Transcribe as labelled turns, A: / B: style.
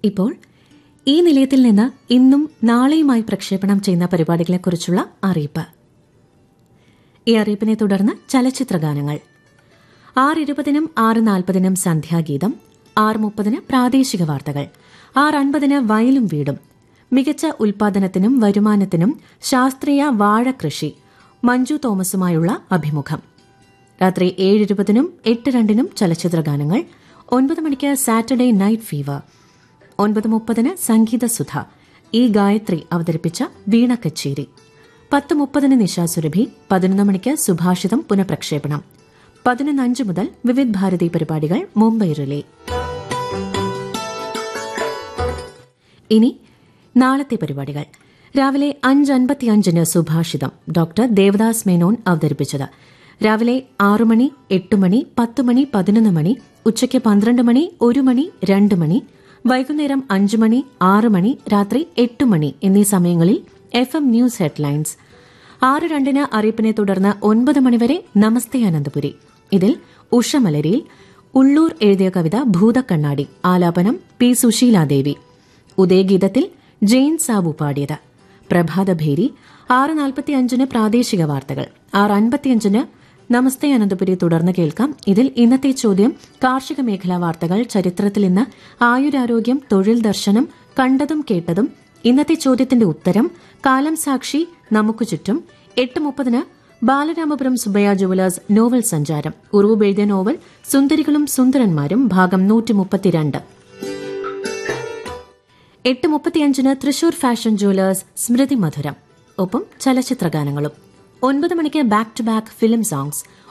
A: ഇപ്പോൾ ഈ നിലയത്തിൽ നിന്ന് ഇന്നും നാളെയുമായി പ്രക്ഷേപണം ചെയ്യുന്ന പരിപാടികളെക്കുറിച്ചുള്ള അറിയിപ്പ് ഈ അറിയിപ്പിനെ തുടർന്ന് ചലച്ചിത്ര ഗാനങ്ങൾ ആറ് ഇരുപതിനും ആറ് നാൽപ്പതിനും സന്ധ്യാഗീതം ആറ് മുപ്പതിന് പ്രാദേശിക വാർത്തകൾ ആറ് അൻപതിന് വയലും വീടും മികച്ച ഉൽപാദനത്തിനും വരുമാനത്തിനും ശാസ്ത്രീയ വാഴകൃഷി മഞ്ജു തോമസുമായുള്ള അഭിമുഖം രാത്രി ഏഴ് ഇരുപതിനും എട്ട് രണ്ടിനും ചലച്ചിത്ര ഗാനങ്ങൾ ഒൻപത് മണിക്ക് സാറ്റർഡേ നൈറ്റ് ഫീവർ ഒൻപത് മുപ്പതിന് സംഗീതസുധ ഇ ഗായത്രി അവതരിപ്പിച്ച വീണ കച്ചേരി പത്ത് മുപ്പതിന് നിശാസുരഭി പതിനൊന്ന് മണിക്ക് സുഭാഷിതം പുനഃപ്രക്ഷേപണം പതിനൊന്ന് അഞ്ച് മുതൽ വിവിധ് ഭാരതി പരിപാടികൾ മുംബൈ റിലേ ഇനി നാളത്തെ പരിപാടികൾ രാവിലെ അഞ്ച് അൻപത്തിയഞ്ചിന് സുഭാഷിതം ഡോക്ടർ ദേവദാസ് മേനോൻ അവതരിപ്പിച്ചത് രാവിലെ ആറു മണി എട്ട് മണി പത്ത് മണി പതിനൊന്ന് മണി ഉച്ചയ്ക്ക് പന്ത്രണ്ട് മണി ഒരു മണി രണ്ട് മണി വൈകുന്നേരം അഞ്ച് മണി ആറ് മണി രാത്രി എട്ട് മണി എന്നീ സമയങ്ങളിൽ എഫ് എം ന്യൂസ് ഹെഡ്ലൈൻസ് ആറ് രണ്ടിന് അറിയിപ്പിനെ തുടർന്ന് ഒൻപത് മണിവരെ നമസ്തേ അനന്തപുരി ഇതിൽ ഉഷമലരിയിൽ ഉള്ളൂർ എഴുതിയ കവിത ഭൂതക്കണ്ണാടി ആലാപനം പി സുശീലാദേവി ഉദയഗീതത്തിൽ ജെയിൻ സാബു പാടിയത് പ്രഭാതഭേരി ആറ് നാൽപ്പത്തിയഞ്ചിന് പ്രാദേശിക വാർത്തകൾ ആറ് അൻപത്തിയഞ്ചിന് നമസ്തേ അനന്തപുരി തുടർന്ന് കേൾക്കാം ഇതിൽ ഇന്നത്തെ ചോദ്യം കാർഷിക മേഖലാ വാർത്തകൾ ചരിത്രത്തിൽ ഇന്ന് ആയുരാരോഗ്യം തൊഴിൽ ദർശനം കണ്ടതും കേട്ടതും ഇന്നത്തെ ചോദ്യത്തിന്റെ ഉത്തരം കാലം സാക്ഷി നമുക്ക് ചുറ്റും എട്ട് മുപ്പതിന് ബാലരാമപുരം സുബയ ജുവലേഴ്സ് നോവൽ സഞ്ചാരം ഉറൂബ് എഴുതിയ നോവൽ സുന്ദരികളും സുന്ദരന്മാരും ഭാഗം നൂറ്റി മുപ്പത്തിരണ്ട് എട്ട് മുപ്പത്തിയഞ്ചിന് തൃശൂർ ഫാഷൻ ജുവലേഴ്സ് സ്മൃതി മധുരം ഒപ്പം ചലച്ചിത്ര ഗാനങ്ങളും ഒൻപത് മണിക്ക് back to back film songs